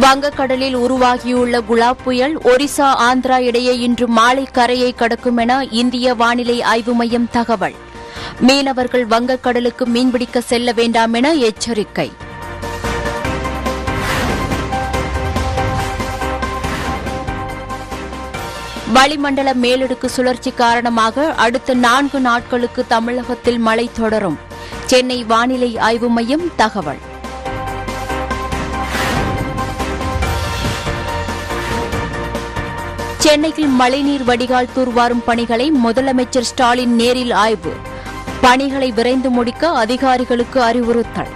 வங்கக்கடலில் உருவாகியுள்ள குலாப் புயல் ஒரிசா ஆந்திரா இடையே இன்று மாலை கரையை கடக்கும் என இந்திய வானிலை ஆய்வு மையம் தகவல் மீனவர்கள் வங்கக்கடலுக்கு மீன்பிடிக்க செல்ல வேண்டாம் என எச்சரிக்கை வளிமண்டல மேலடுக்கு சுழற்சி காரணமாக அடுத்த நான்கு நாட்களுக்கு தமிழகத்தில் மழை தொடரும் சென்னை வானிலை ஆய்வு மையம் தகவல் சென்னையில் மழைநீர் வடிகால் தூர்வாரும் பணிகளை முதலமைச்சர் ஸ்டாலின் நேரில் ஆய்வு பணிகளை விரைந்து முடிக்க அதிகாரிகளுக்கு அறிவுறுத்தல்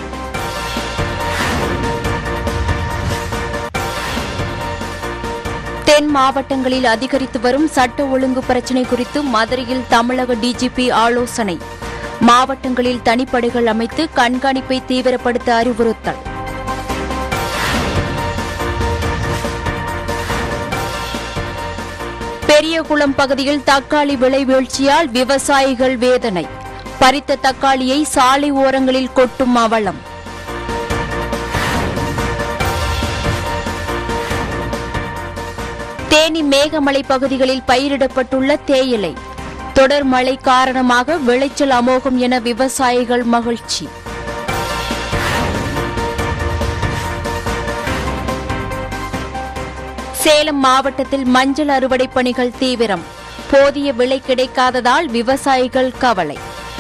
தென் மாவட்டங்களில் அதிகரித்து வரும் சட்ட ஒழுங்கு பிரச்சினை குறித்து மதுரையில் தமிழக டிஜிபி ஆலோசனை மாவட்டங்களில் தனிப்படைகள் அமைத்து கண்காணிப்பை தீவிரப்படுத்த அறிவுறுத்தல் பெரியகுளம் பகுதியில் தக்காளி விலை வீழ்ச்சியால் விவசாயிகள் வேதனை பறித்த தக்காளியை சாலை ஓரங்களில் கொட்டும் அவலம் தேனி மேகமலை பகுதிகளில் பயிரிடப்பட்டுள்ள தேயிலை தொடர் மழை காரணமாக விளைச்சல் அமோகம் என விவசாயிகள் மகிழ்ச்சி சேலம் மாவட்டத்தில் மஞ்சள் அறுவடை பணிகள் தீவிரம் போதிய விலை கிடைக்காததால் விவசாயிகள் கவலை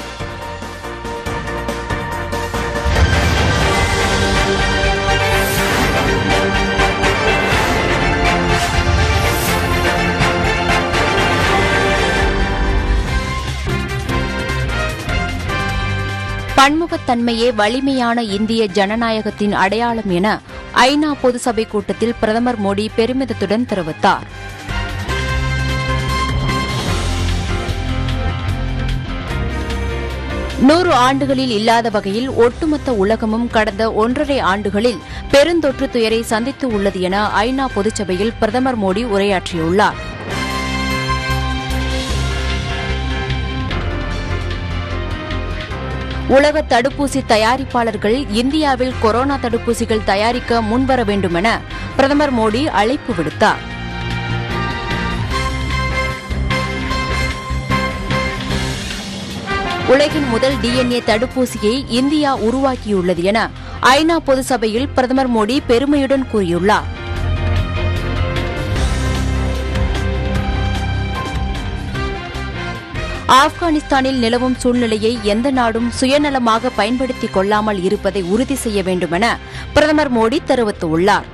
பன்முகத்தன்மையே வலிமையான இந்திய ஜனநாயகத்தின் அடையாளம் என ஐநா பொதுசபை கூட்டத்தில் பிரதமர் மோடி பெருமிதத்துடன் தெரிவித்தார் நூறு ஆண்டுகளில் இல்லாத வகையில் ஒட்டுமொத்த உலகமும் கடந்த ஒன்றரை ஆண்டுகளில் பெருந்தொற்று துயரை சந்தித்து உள்ளது என ஐநா பொதுச்சபையில் பிரதமர் மோடி உரையாற்றியுள்ளார் உலக தடுப்பூசி தயாரிப்பாளர்கள் இந்தியாவில் கொரோனா தடுப்பூசிகள் தயாரிக்க முன்வர வேண்டும் என பிரதமர் மோடி அழைப்பு விடுத்தார் உலகின் முதல் டிஎன்ஏ தடுப்பூசியை இந்தியா உருவாக்கியுள்ளது என ஐநா பொதுசபையில் பிரதமர் மோடி பெருமையுடன் கூறியுள்ளார் ஆப்கானிஸ்தானில் நிலவும் சூழ்நிலையை எந்த நாடும் சுயநலமாக பயன்படுத்திக் கொள்ளாமல் இருப்பதை உறுதி செய்ய வேண்டும் என பிரதமர் மோடி தெரிவித்துள்ளார்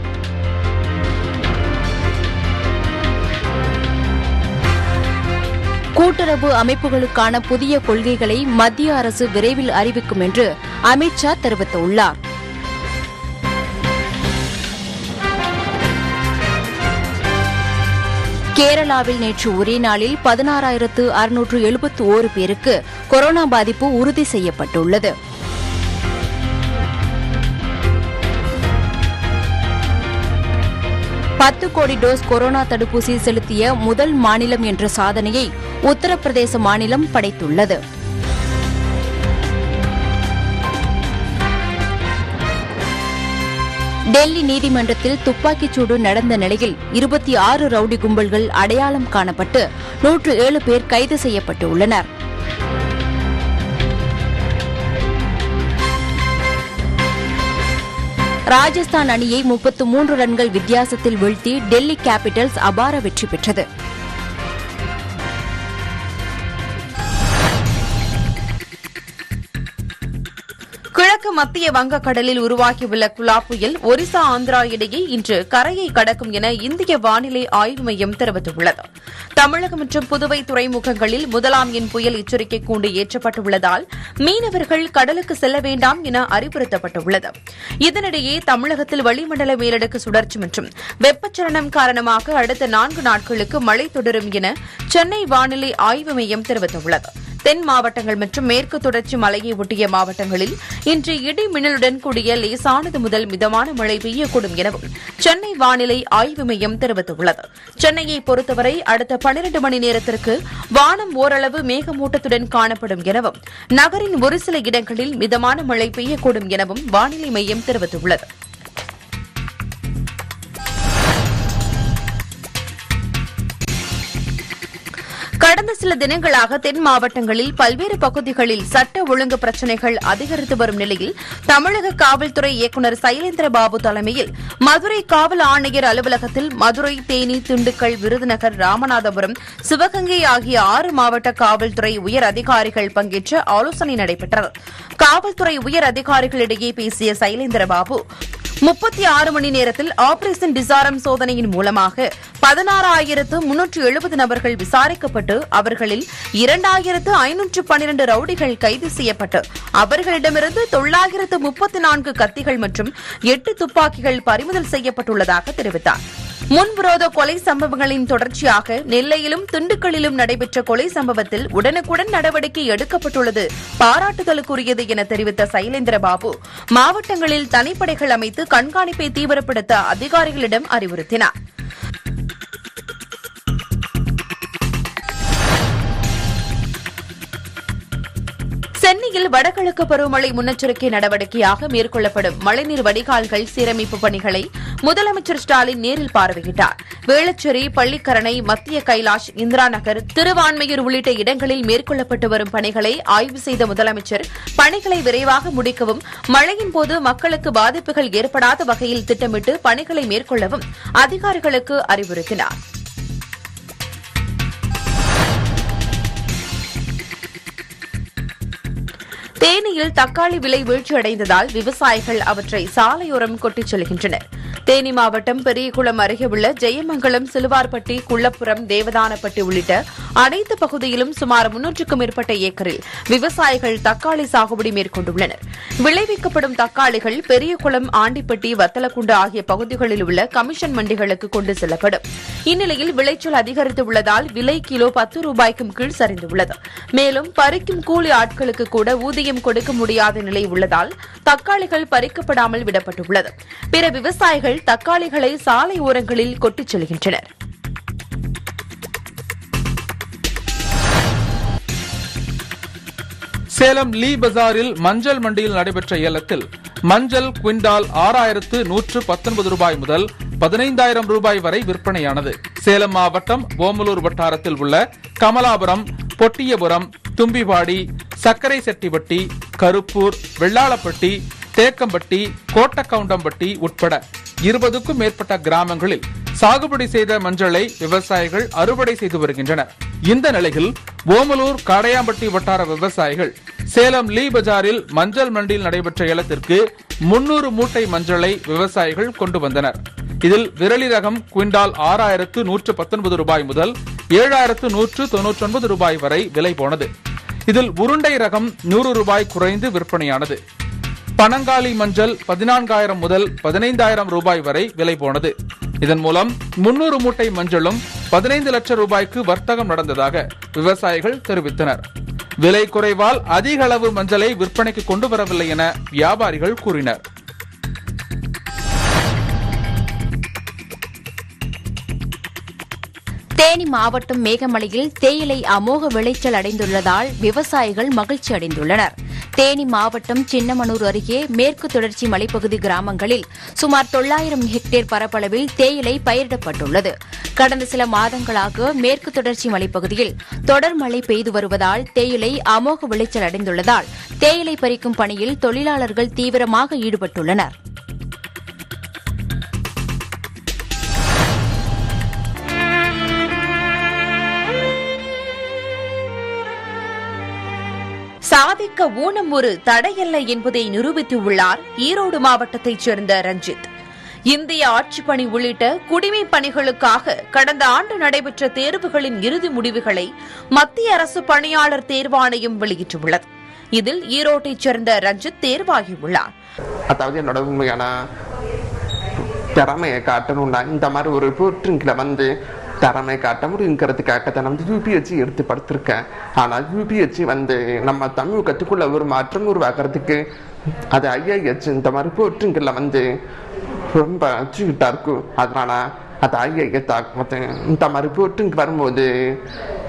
கூட்டுறவு அமைப்புகளுக்கான புதிய கொள்கைகளை மத்திய அரசு விரைவில் அறிவிக்கும் என்று அமித் ஷா தெரிவித்துள்ளார் கேரளாவில் நேற்று ஒரே நாளில் பதினாறாயிரத்து அறுநூற்று எழுபத்து ஓரு பேருக்கு கொரோனா பாதிப்பு உறுதி செய்யப்பட்டுள்ளது பத்து கோடி டோஸ் கொரோனா தடுப்பூசி செலுத்திய முதல் மாநிலம் என்ற சாதனையை உத்தரப்பிரதேச மாநிலம் படைத்துள்ளது டெல்லி நீதிமன்றத்தில் துப்பாக்கிச்சூடு நடந்த நிலையில் இருபத்தி ஆறு ரவுடி கும்பல்கள் அடையாளம் காணப்பட்டு நூற்று ஏழு பேர் கைது செய்யப்பட்டுள்ளனர் ராஜஸ்தான் அணியை முப்பத்து மூன்று ரன்கள் வித்தியாசத்தில் வீழ்த்தி டெல்லி கேபிட்டல்ஸ் அபார வெற்றி பெற்றது கிழக்கு மத்திய வங்கக்கடலில் உருவாகியுள்ள குலா புயல் ஒரிசா ஆந்திரா இடையே இன்று கரையை கடக்கும் என இந்திய வானிலை ஆய்வு மையம் தெரிவித்துள்ளது தமிழகம் மற்றும் புதுவை துறைமுகங்களில் முதலாம் எண் புயல் எச்சரிக்கை கூண்டு ஏற்றப்பட்டுள்ளதால் மீனவர்கள் கடலுக்கு செல்ல வேண்டாம் என அறிவுறுத்தப்பட்டுள்ளது இதனிடையே தமிழகத்தில் வளிமண்டல மேலடுக்கு சுழற்சி மற்றும் வெப்பச்சலனம் காரணமாக அடுத்த நான்கு நாட்களுக்கு மழை தொடரும் என சென்னை வானிலை ஆய்வு மையம் தெரிவித்துள்ளது தென் மாவட்டங்கள் மற்றும் மேற்கு தொடர்ச்சி மலையை ஒட்டிய மாவட்டங்களில் இன்று இடி மின்னலுடன் கூடிய லேசானது முதல் மிதமான மழை பெய்யக்கூடும் எனவும் சென்னை வானிலை ஆய்வு மையம் தெரிவித்துள்ளது சென்னையை பொறுத்தவரை அடுத்த பனிரண்டு மணி நேரத்திற்கு வானம் ஓரளவு மேகமூட்டத்துடன் காணப்படும் எனவும் நகரின் ஒரு சில இடங்களில் மிதமான மழை பெய்யக்கூடும் எனவும் வானிலை மையம் தெரிவித்துள்ளது கடந்த சில தினங்களாக தென் மாவட்டங்களில் பல்வேறு பகுதிகளில் சட்ட ஒழுங்கு பிரச்சினைகள் அதிகரித்து வரும் நிலையில் தமிழக காவல்துறை இயக்குநர் சைலேந்திர பாபு தலைமையில் மதுரை காவல் ஆணையர் அலுவலகத்தில் மதுரை தேனி திண்டுக்கல் விருதுநகர் ராமநாதபுரம் சிவகங்கை ஆகிய ஆறு மாவட்ட காவல்துறை உயர் அதிகாரிகள் பங்கேற்ற ஆலோசனை நடைபெற்றது காவல்துறை உயர் அதிகாரிகளிடையே பேசிய சைலேந்திர பாபு முப்பத்தி ஆறு மணி நேரத்தில் ஆபரேஷன் டிசாரம் சோதனையின் மூலமாக பதினாறாயிரத்து முன்னூற்று எழுபது நபர்கள் விசாரிக்கப்பட்டு அவர்களில் இரண்டாயிரத்து ஐநூற்று பன்னிரண்டு ரவுடிகள் கைது செய்யப்பட்டு அவர்களிடமிருந்து தொள்ளாயிரத்து முப்பத்தி நான்கு கத்திகள் மற்றும் எட்டு துப்பாக்கிகள் பறிமுதல் செய்யப்பட்டுள்ளதாக தெரிவித்தார் முன்விரோத கொலை சம்பவங்களின் தொடர்ச்சியாக நெல்லையிலும் திண்டுக்கல்லிலும் நடைபெற்ற கொலை சம்பவத்தில் உடனுக்குடன் நடவடிக்கை எடுக்கப்பட்டுள்ளது பாராட்டுதலுக்குரியது என தெரிவித்த சைலேந்திர பாபு மாவட்டங்களில் தனிப்படைகள் அமைத்து கண்காணிப்பை தீவிரப்படுத்த அதிகாரிகளிடம் அறிவுறுத்தினார் சென்னையில் வடகிழக்கு பருவமழை முன்னெச்சரிக்கை நடவடிக்கையாக மேற்கொள்ளப்படும் மழைநீர் வடிகால்கள் சீரமைப்பு பணிகளை முதலமைச்சர் ஸ்டாலின் நேரில் பார்வையிட்டார் வேளச்சேரி பள்ளிக்கரணை மத்திய கைலாஷ் இந்திரா நகர் திருவான்மையூர் உள்ளிட்ட இடங்களில் மேற்கொள்ளப்பட்டு வரும் பணிகளை ஆய்வு செய்த முதலமைச்சர் பணிகளை விரைவாக முடிக்கவும் மழையின் போது மக்களுக்கு பாதிப்புகள் ஏற்படாத வகையில் திட்டமிட்டு பணிகளை மேற்கொள்ளவும் அதிகாரிகளுக்கு அறிவுறுத்தினார் தேனியில் தக்காளி விலை வீழ்ச்சியடைந்ததால் விவசாயிகள் அவற்றை சாலையோரம் கொட்டிச் செல்கின்றனர் தேனி மாவட்டம் பெரியகுளம் அருகே உள்ள ஜெயமங்கலம் சிலுவார்பட்டி குள்ளப்புறம் தேவதானப்பட்டி உள்ளிட்ட அனைத்து பகுதியிலும் சுமார் முன்னூற்றுக்கும் மேற்பட்ட ஏக்கரில் விவசாயிகள் தக்காளி சாகுபடி மேற்கொண்டுள்ளனர் விளைவிக்கப்படும் தக்காளிகள் பெரியகுளம் ஆண்டிப்பட்டி வத்தலக்குண்டு ஆகிய பகுதிகளில் உள்ள கமிஷன் மண்டிகளுக்கு கொண்டு செல்லப்படும் இந்நிலையில் விளைச்சல் அதிகரித்துள்ளதால் விலை கிலோ பத்து ரூபாய்க்கும் கீழ் சரிந்துள்ளது மேலும் பறிக்கும் கூலி ஆட்களுக்கு கூட ஊதியம் கொடுக்க முடியாத நிலை உள்ளதால் தக்காளிகள் பறிக்கப்படாமல் விடப்பட்டுள்ளது பிற விவசாயிகள் தக்காளிகளை சாலை ஓரங்களில் கொட்டிச் செல்கின்றனர் சேலம் லீ பஜாரில் மஞ்சள் மண்டியில் நடைபெற்ற ஏலத்தில் மஞ்சள் குவிண்டால் ஆறாயிரத்து நூற்று பத்தொன்பது ரூபாய் முதல் பதினைந்தாயிரம் ரூபாய் வரை விற்பனையானது சேலம் மாவட்டம் ஓமலூர் வட்டாரத்தில் உள்ள கமலாபுரம் பொட்டியபுரம் தும்பிவாடி சக்கரை செட்டிப்பட்டி கருப்பூர் வெள்ளாளப்பட்டி தேக்கம்பட்டி கோட்டக்கவுண்டம்பட்டி உட்பட இருபதுக்கும் மேற்பட்ட கிராமங்களில் சாகுபடி செய்த மஞ்சளை விவசாயிகள் அறுவடை செய்து வருகின்றனர் இந்த நிலையில் ஓமலூர் காடையாம்பட்டி வட்டார விவசாயிகள் சேலம் லீ பஜாரில் மஞ்சள் மண்டியில் நடைபெற்ற ஏலத்திற்கு முன்னூறு மூட்டை மஞ்சளை விவசாயிகள் கொண்டு வந்தனர் இதில் விரலி ரகம் குவிண்டால் ஆறாயிரத்து நூற்று பத்தொன்பது ரூபாய் முதல் ஏழாயிரத்து நூற்று தொன்னூற்றி ஒன்பது ரூபாய் வரை விலை போனது இதில் உருண்டை ரகம் நூறு ரூபாய் குறைந்து விற்பனையானது பனங்காலி மஞ்சள் பதினான்காயிரம் முதல் பதினைந்தாயிரம் ரூபாய் வரை விலை போனது இதன் மூலம் முன்னூறு மூட்டை மஞ்சளும் பதினைந்து லட்சம் ரூபாய்க்கு வர்த்தகம் நடந்ததாக விவசாயிகள் தெரிவித்தனர் விலை குறைவால் அதிக அளவு மஞ்சளை விற்பனைக்கு கொண்டு வரவில்லை என வியாபாரிகள் கூறினர் தேனி மாவட்டம் மேகமலையில் தேயிலை அமோக விளைச்சல் அடைந்துள்ளதால் விவசாயிகள் மகிழ்ச்சி அடைந்துள்ளனர் தேனி மாவட்டம் சின்னமனூர் அருகே மேற்கு தொடர்ச்சி மலைப்பகுதி கிராமங்களில் சுமார் தொள்ளாயிரம் ஹெக்டேர் பரப்பளவில் தேயிலை பயிரிடப்பட்டுள்ளது கடந்த சில மாதங்களாக மேற்கு தொடர்ச்சி மலைப்பகுதியில் தொடர் மழை பெய்து வருவதால் தேயிலை அமோக விளைச்சல் அடைந்துள்ளதால் தேயிலை பறிக்கும் பணியில் தொழிலாளர்கள் தீவிரமாக ஈடுபட்டுள்ளனர் சாதிக்க ஊனம் ஒரு தடையல்ல என்பதை நிரூபித்துள்ளார் ஈரோடு மாவட்டத்தைச் சேர்ந்த ரஞ்சித் இந்திய ஆட்சிப்பணி உள்ளிட்ட குடிமை பணிகளுக்காக கடந்த ஆண்டு நடைபெற்ற தேர்வுகளின் இறுதி முடிவுகளை மத்திய அரசு பணியாளர் தேர்வாணையம் வெளியிட்டுள்ளது இதில் ஈரோட்டைச் சேர்ந்த ரஞ்சித் தேர்வாகியுள்ளார் அதாவது என்னோட உண்மையான திறமையை காட்டணும்னா இந்த மாதிரி ஒரு போற்றுங்கில் வந்து திறமை காட்ட முடியுங்கிறதுக்காக தான் வந்து யூபிஎஸ்சி எடுத்து படுத்திருக்கேன் ஆனால் யூபிஎஸ்சி வந்து நம்ம தமிழகத்துக்குள்ள ஒரு மாற்றம் உருவாக்குறதுக்கு அது ஐஐஹெச் இந்த மாதிரி போற்றுங்கில் வந்து ரொம்ப அச்சுக்கிட்டா இருக்கும் அதனால அது ஐஐஹெச் மற்ற இந்த மாதிரி போற்றுங்க வரும்போது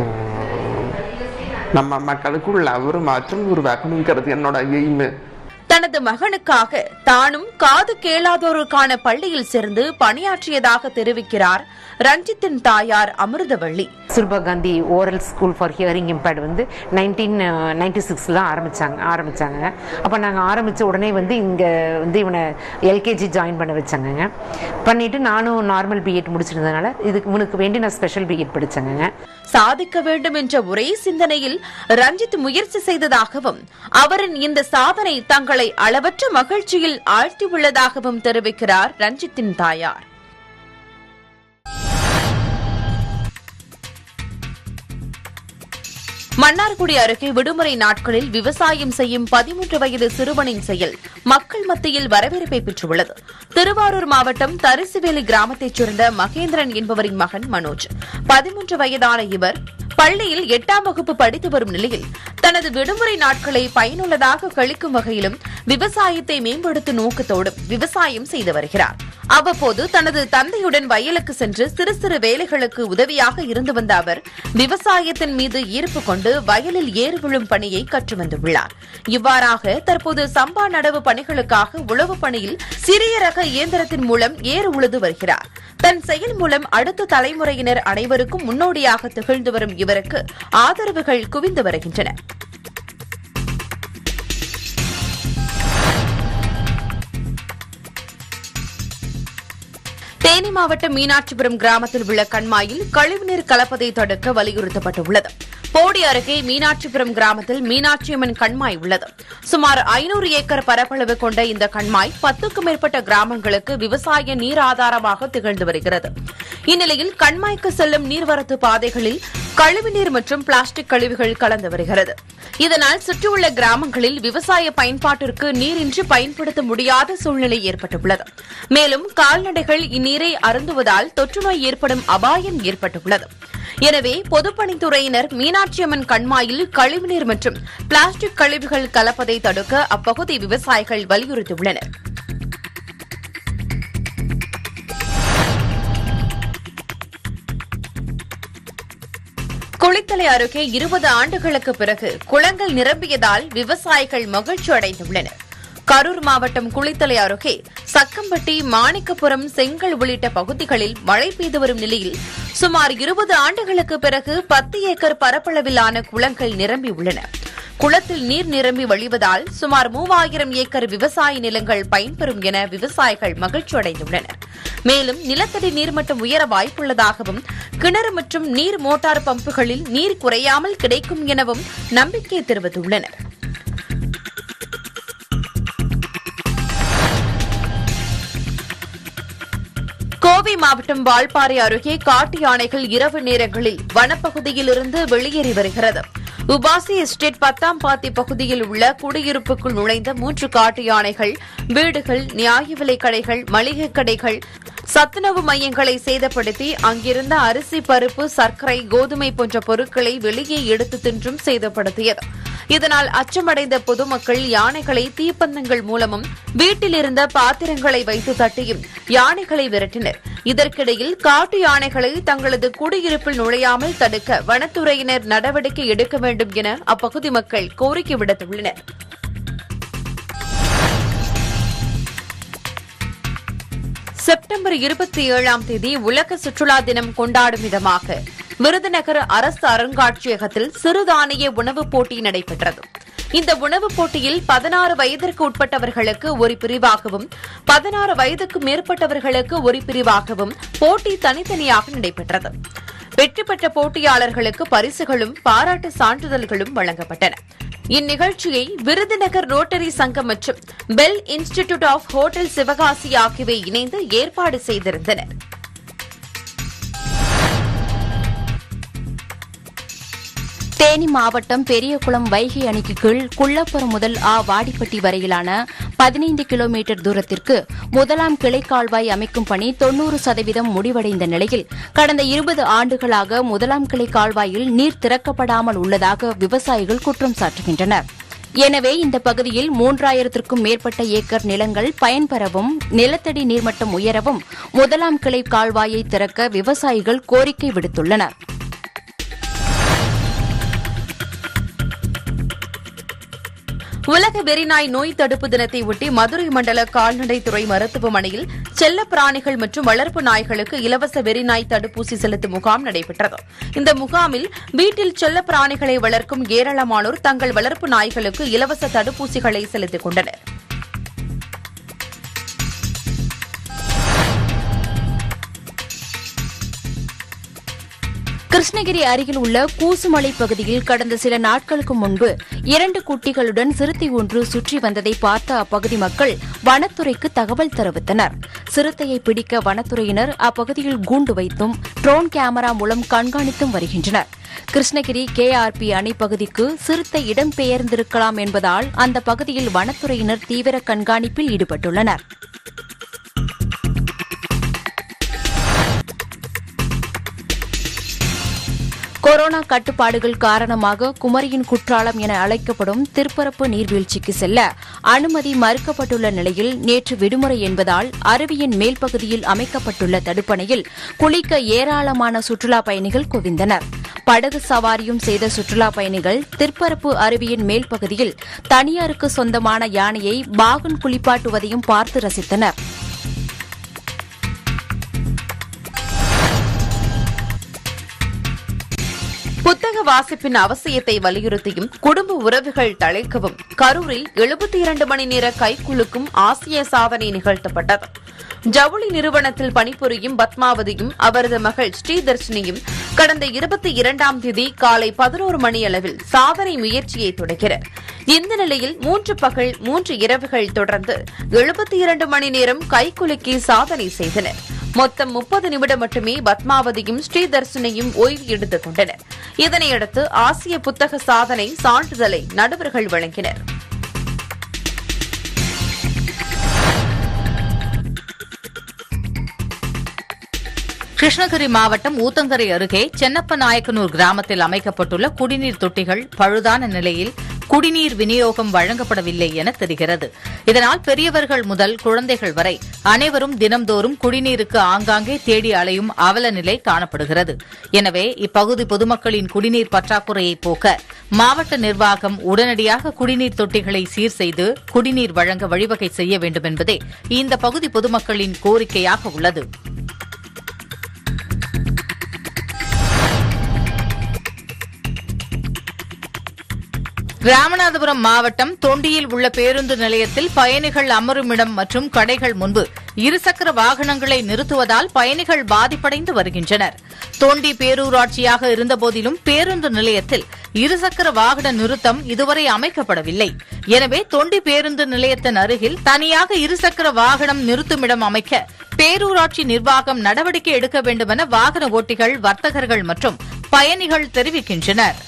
உம், நம்ம மக்களுக்குள்ள ஒரு மாற்றம் உருவாக்கணுங்கிறது என்னோட எய்மு தனது மகனுக்காக தானும் காது கேளாதோருக்கான பள்ளியில் சேர்ந்து பணியாற்றியதாக தெரிவிக்கிறார் ரஞ்சித்தின் தாயார் Amirthavalli Kasturba Gandhi oral school for hearing impaired வந்து நைன்டீன் நைன்டி சிக்ஸில் ஆரம்பித்தாங்க ஆரம்பித்தாங்க அப்போ நாங்கள் ஆரம்பித்த உடனே வந்து இங்கே வந்து இவனை எல்கேஜி ஜாயின் பண்ண வச்சாங்கங்க பண்ணிவிட்டு நானும் நார்மல் பிஎட் முடிச்சிருந்ததுனால இதுக்கு இவனுக்கு வேண்டி நான் ஸ்பெஷல் பிஎட் படித்தேங்க சாதிக்க வேண்டும் என்ற ஒரே சிந்தனையில் ரஞ்சித் முயற்சி செய்ததாகவும் அவரின் இந்த சாதனை தங்களை அளவற்ற மகிழ்ச்சியில் ஆழ்த்தியுள்ளதாகவும் தெரிவிக்கிறார் ரஞ்சித்தின் தாயார் மன்னார்குடி அருகே விடுமுறை நாட்களில் விவசாயம் செய்யும் பதிமூன்று வயது சிறுவனின் செயல் மக்கள் மத்தியில் வரவேற்பை பெற்றுள்ளது திருவாரூர் மாவட்டம் தரிசுவேலி கிராமத்தைச் சேர்ந்த மகேந்திரன் என்பவரின் மகன் மனோஜ் பதிமூன்று வயதான இவர் பள்ளியில் எட்டாம் வகுப்பு படித்து வரும் நிலையில் தனது விடுமுறை நாட்களை பயனுள்ளதாக கழிக்கும் வகையிலும் விவசாயத்தை மேம்படுத்தும் நோக்கத்தோடும் விவசாயம் செய்து வருகிறார் அவ்வப்போது தனது தந்தையுடன் வயலுக்கு சென்று சிறு சிறு வேலைகளுக்கு உதவியாக இருந்து வந்த அவர் விவசாயத்தின் மீது ஈர்ப்பு கொண்டு வயலில் ஏறு விழும் பணியை கற்று வந்துள்ளார் இவ்வாறாக தற்போது சம்பா நடவு பணிகளுக்காக உழவு பணியில் சிறிய ரக இயந்திரத்தின் மூலம் ஏறு உழுது வருகிறார் தன் செயல் மூலம் அடுத்த தலைமுறையினர் அனைவருக்கும் முன்னோடியாக திகழ்ந்து வரும் இவருக்கு ஆதரவுகள் குவிந்து வருகின்றன தேனி மாவட்டம் மீனாட்சிபுரம் கிராமத்தில் உள்ள கண்மாயில் கழிவுநீர் கலப்பதை தடுக்க வலியுறுத்தப்பட்டுள்ளது போடி அருகே மீனாட்சிபுரம் கிராமத்தில் மீனாட்சியம்மன் கண்மாய் உள்ளது சுமார் ஐநூறு ஏக்கர் பரப்பளவு கொண்ட இந்த கண்மாய் பத்துக்கும் மேற்பட்ட கிராமங்களுக்கு விவசாய நீர் ஆதாரமாக திகழ்ந்து வருகிறது இந்நிலையில் கண்மாய்க்கு செல்லும் நீர்வரத்து பாதைகளில் கழிவுநீர் மற்றும் பிளாஸ்டிக் கழிவுகள் கலந்து வருகிறது இதனால் சுற்றியுள்ள கிராமங்களில் விவசாய பயன்பாட்டிற்கு நீரின்றி பயன்படுத்த முடியாத சூழ்நிலை ஏற்பட்டுள்ளது மேலும் கால்நடைகள் இந்நீரை அருந்துவதால் தொற்றுநோய் ஏற்படும் அபாயம் ஏற்பட்டுள்ளது எனவே பொதுப்பணித்துறையினர் மீனாட்சியம்மன் கண்மாயில் கழிவுநீர் மற்றும் பிளாஸ்டிக் கழிவுகள் கலப்பதை தடுக்க அப்பகுதி விவசாயிகள் வலியுறுத்தியுள்ளனர் குளித்தலை அருகே இருபது ஆண்டுகளுக்கு பிறகு குளங்கள் நிரம்பியதால் விவசாயிகள் மகிழ்ச்சி அடைந்துள்ளனர் கரூர் மாவட்டம் குளித்தலை அருகே சக்கம்பட்டி மாணிக்கபுரம் செங்கல் உள்ளிட்ட பகுதிகளில் மழை பெய்து வரும் நிலையில் சுமார் இருபது ஆண்டுகளுக்கு பிறகு பத்து ஏக்கர் பரப்பளவிலான குளங்கள் நிரம்பியுள்ளன குளத்தில் நீர் நிரம்பி வழிவதால் சுமார் மூவாயிரம் ஏக்கர் விவசாய நிலங்கள் பயன்பெறும் என விவசாயிகள் மகிழ்ச்சி அடைந்துள்ளனர் மேலும் நிலத்தடி நீர்மட்டம் உயர வாய்ப்புள்ளதாகவும் கிணறு மற்றும் நீர் மோட்டார் பம்புகளில் நீர் குறையாமல் கிடைக்கும் எனவும் நம்பிக்கை தெரிவித்துள்ளனர் கோவை மாவட்டம் வால்பாறை அருகே காட்டு யானைகள் இரவு நேரங்களில் வனப்பகுதியில் இருந்து வெளியேறி வருகிறது உபாசி எஸ்டேட் பத்தாம் பாத்தி பகுதியில் உள்ள குடியிருப்புக்குள் நுழைந்த மூன்று காட்டு யானைகள் வீடுகள் நியாய விலைக் கடைகள் மளிகை கடைகள் சத்துணவு மையங்களை சேதப்படுத்தி அங்கிருந்த அரிசி பருப்பு சர்க்கரை கோதுமை போன்ற பொருட்களை வெளியே எடுத்து தின்றும் சேதப்படுத்தியது இதனால் அச்சமடைந்த பொதுமக்கள் யானைகளை தீப்பந்தங்கள் மூலமும் வீட்டில் இருந்த பாத்திரங்களை வைத்து தட்டியும் யானைகளை விரட்டினர் இதற்கிடையில் காட்டு யானைகளை தங்களது குடியிருப்பில் நுழையாமல் தடுக்க வனத்துறையினர் நடவடிக்கை எடுக்க வேண்டும் என அப்பகுதி மக்கள் கோரிக்கை விடுத்துள்ளனர் செப்டம்பர் இருபத்தி ஏழாம் தேதி உலக சுற்றுலா தினம் கொண்டாடும் விதமாக விருதுநகர் அரசு அருங்காட்சியகத்தில் சிறுதானிய உணவுப் போட்டி நடைபெற்றது இந்த உணவுப் போட்டியில் பதினாறு வயதிற்கு உட்பட்டவர்களுக்கு ஒரு பிரிவாகவும் பதினாறு வயதுக்கு மேற்பட்டவர்களுக்கு ஒரு பிரிவாகவும் போட்டி தனித்தனியாக நடைபெற்றது வெற்றி பெற்ற போட்டியாளர்களுக்கு பரிசுகளும் பாராட்டு சான்றிதழ்களும் வழங்கப்பட்டன இந்நிகழ்ச்சியை விருதுநகர் ரோட்டரி சங்கம் மற்றும் Bell institute of hotel Sivakasi ஆகியவை இணைந்து ஏற்பாடு செய்திருந்தனர் தேனி மாவட்டம் பெரியகுளம் வைகை அணைக்கு கீழ் குள்ளப்புறம் முதல் ஆ வாடிப்பட்டி வரையிலான பதினைந்து கிலோமீட்டர் தூரத்திற்கு முதலாம் கிளை கால்வாய் அமைக்கும் பணி தொன்னூறு சதவீதம் முடிவடைந்த நிலையில் கடந்த இருபது ஆண்டுகளாக முதலாம் கிளை கால்வாயில் நீர் திறக்கப்படாமல் உள்ளதாக விவசாயிகள் குற்றம் சாட்டுகின்றனர் எனவே இந்த பகுதியில் மூன்றாயிரத்திற்கும் மேற்பட்ட ஏக்கர் நிலங்கள் பயன்பெறவும் நிலத்தடி நீர்மட்டம் உயரவும் முதலாம் கிளை கால்வாயை திறக்க விவசாயிகள் கோரிக்கை விடுத்துள்ளனர் உலக வெறிநாய் நோய் தடுப்பு தினத்தை ஒட்டி மதுரை மண்டல கால்நடைத்துறை மருத்துவமனையில் செல்ல பிராணிகள் மற்றும் வளர்ப்பு நாய்களுக்கு இலவச வெறிநாய் தடுப்பூசி செலுத்தும் முகாம் நடைபெற்றது இந்த முகாமில் வீட்டில் செல்ல பிராணிகளை வளர்க்கும் ஏராளமானோர் தங்கள் வளர்ப்பு நாய்களுக்கு இலவச தடுப்பூசிகளை செலுத்திக் கொண்டனர் கிருஷ்ணகிரி அருகில் உள்ள கூசுமலை பகுதியில் கடந்த சில நாட்களுக்கு முன்பு இரண்டு குட்டிகளுடன் சிறுத்தை ஒன்று சுற்றி வந்ததை பார்த்த அப்பகுதி மக்கள் வனத்துறைக்கு தகவல் தெரிவித்தனர் சிறுத்தையை பிடிக்க வனத்துறையினர் அப்பகுதியில் கூண்டு வைத்தும் ட்ரோன் கேமரா மூலம் கண்காணித்தும் வருகின்றனர் கிருஷ்ணகிரி கேஆர்பி அணை பகுதிக்கு சிறுத்தை இடம்பெயர்ந்திருக்கலாம் என்பதால் அந்த பகுதியில் வனத்துறையினர் தீவிர கண்காணிப்பில் ஈடுபட்டுள்ளனர் கொரோனா கட்டுப்பாடுகள் காரணமாக குமரியின் குற்றாலம் என அழைக்கப்படும் திருப்பரப்பு நீர்வீழ்ச்சிக்கு செல்ல அனுமதி மறுக்கப்பட்டுள்ள நிலையில் நேற்று விடுமுறை என்பதால் அருவியின் மேல் பகுதியில் அமைக்கப்பட்டுள்ள தடுப்பணையில் குளிக்க ஏராளமான சுற்றுலாப் பயணிகள் குவிந்தனர் படகு சவாரியும் செய்த சுற்றுலாப் பயணிகள் திருப்பரப்பு அருவியின் மேல் பகுதியில் தனியாருக்கு சொந்தமான யானையை பாகன் குளிப்பாட்டுவதையும் பார்த்து ரசித்தனர் புத்தக வாசிப்பின் அவசியத்தை வலியுறுத்தியும் குடும்ப உறவுகள் தழைக்கவும் கரூரில் எழுபத்தி இரண்டு மணி நேர கைக்குலுக்கும் ஆசிய சாதனை நிகழ்த்தப்பட்டது ஜவுளி நிறுவனத்தில் பணிபுரியும் பத்மாவதியும் அவரது மகள் ஸ்ரீதர்ஷினியும் கடந்த இருபத்தி இரண்டாம் தேதி காலை பதினோரு மணி அளவில் சாதனை முயற்சியை தொடங்கினர் இந்த நிலையில் மூன்று பகல் மூன்று இரவுகள் தொடர்ந்து எழுபத்தி இரண்டு மணி நேரம் கைக்குலுக்கி சாதனை செய்தனர் மொத்தம் முப்பது நிமிடம் மட்டுமே பத்மாவதியும் ஸ்ரீதர்ஷனையும் ஓய்வு எடுத்துக் கொண்டனர் இதனையடுத்து ஆசிய புத்தக சாதனை சான்றிதழை நடுவர்கள் வழங்கினர் கிருஷ்ணகிரி மாவட்டம் ஊத்தங்கரை அருகே சென்னப்ப நாயக்கனூர் கிராமத்தில் அமைக்கப்பட்டுள்ள குடிநீர் தொட்டிகள் பழுதான நிலையில் குடிநீர் விநியோகம் வழங்கப்படவில்லை என தெரிகிறது இதனால் பெரியவர்கள் முதல் குழந்தைகள் வரை அனைவரும் தினம்தோறும் குடிநீருக்கு ஆங்காங்கே தேடி அலையும் அவல நிலை காணப்படுகிறது எனவே இப்பகுதி பொதுமக்களின் குடிநீர் பற்றாக்குறையை போக்க மாவட்ட நிர்வாகம் உடனடியாக குடிநீர் தொட்டிகளை சீர் செய்து குடிநீர் வழங்க வழிவகை செய்ய வேண்டும் என்பதே இந்த பகுதி பொதுமக்களின் கோரிக்கையாக உள்ளது ராமநாதபுரம் மாவட்டம் தொண்டியில் உள்ள பேருந்து நிலையத்தில் பயணிகள் அமருமிடம் மற்றும் கடைகள் முன்பு இருசக்கர வாகனங்களை நிறுத்துவதால் பயணிகள் பாதிப்படைந்து வருகின்றனர் தொண்டி பேரூராட்சியாக இருந்தபோதிலும் பேருந்து நிலையத்தில் இருசக்கர வாகன நிறுத்தம் இதுவரை அமைக்கப்படவில்லை எனவே தொண்டி பேருந்து நிலையத்தின் அருகில் தனியாக இருசக்கர வாகனம் நிறுத்துமிடம் அமைக்க பேரூராட்சி நிர்வாகம் நடவடிக்கை எடுக்க வேண்டுமென வாகன ஓட்டிகள் வர்த்தகர்கள் மற்றும் பயணிகள் தெரிவிக்கின்றனர்